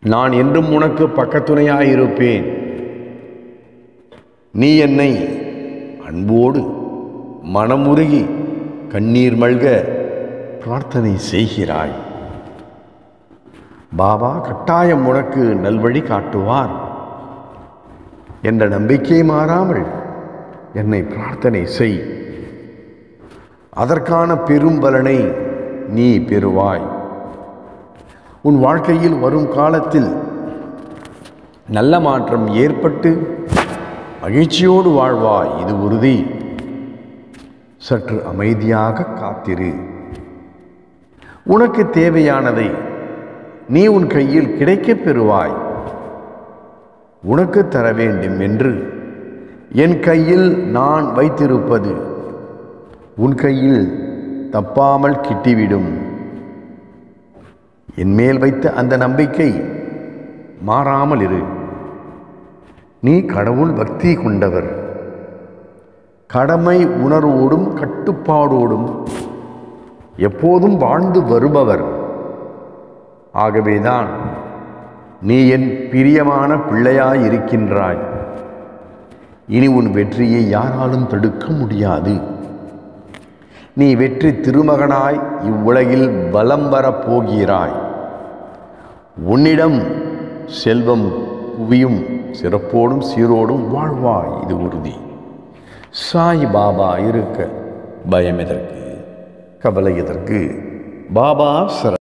நான் என்றும் உனக்கு பக்கத்துணையாயிருப்பேன் நீ என்னை அன்போடு மனமுருகி கண்ணீர் மல்க பிரார்த்தனை செய்கிறாய் பாபா கட்டாயம் உனக்கு நல்வழி காட்டுவார் என்ற நம்பிக்கை மாறாமல் என்னை பிரார்த்தனை செய் அதற்கான பெரும் பலனை நீ பெறுவாய் உன் வாழ்க்கையில் வரும் காலத்தில் நல்ல மாற்றம் ஏற்பட்டு மகிழ்ச்சியோடு வாழ்வாய் இது உறுதி சற்று அமைதியாக காத்திரு உனக்கு தேவையானதை நீ உன் கையில் கிடைக்கப் பெறுவாய் உனக்கு தர வேண்டும் என்று என் கையில் நான் வைத்திருப்பது உன் கையில் தப்பாமல் கிட்டிவிடும் என் மேல் வைத்த அந்த நம்பிக்கை மாறாமல் இரு நீ கடவுள் பக்தி கொண்டவர் கடமை உணர்வோடும் கட்டுப்பாடோடும் எப்போதும் வாழ்ந்து வருபவர் ஆகவேதான் நீ என் பிரியமான பிள்ளையாய் இருக்கின்றாய் இனி உன் வெற்றியை யாராலும் தடுக்க முடியாது நீ வெற்றி திருமகனாய் இவ்வுலகில் வலம் வரப் போகிறாய் உன்னிடம் செல்வம் குவியும் சிறப்போடும் சீரோடும் வாழ்வாய் இது உறுதி சாய் பாபா இருக்க பயம் எதற்கு கவலை எதற்கு பாபா சர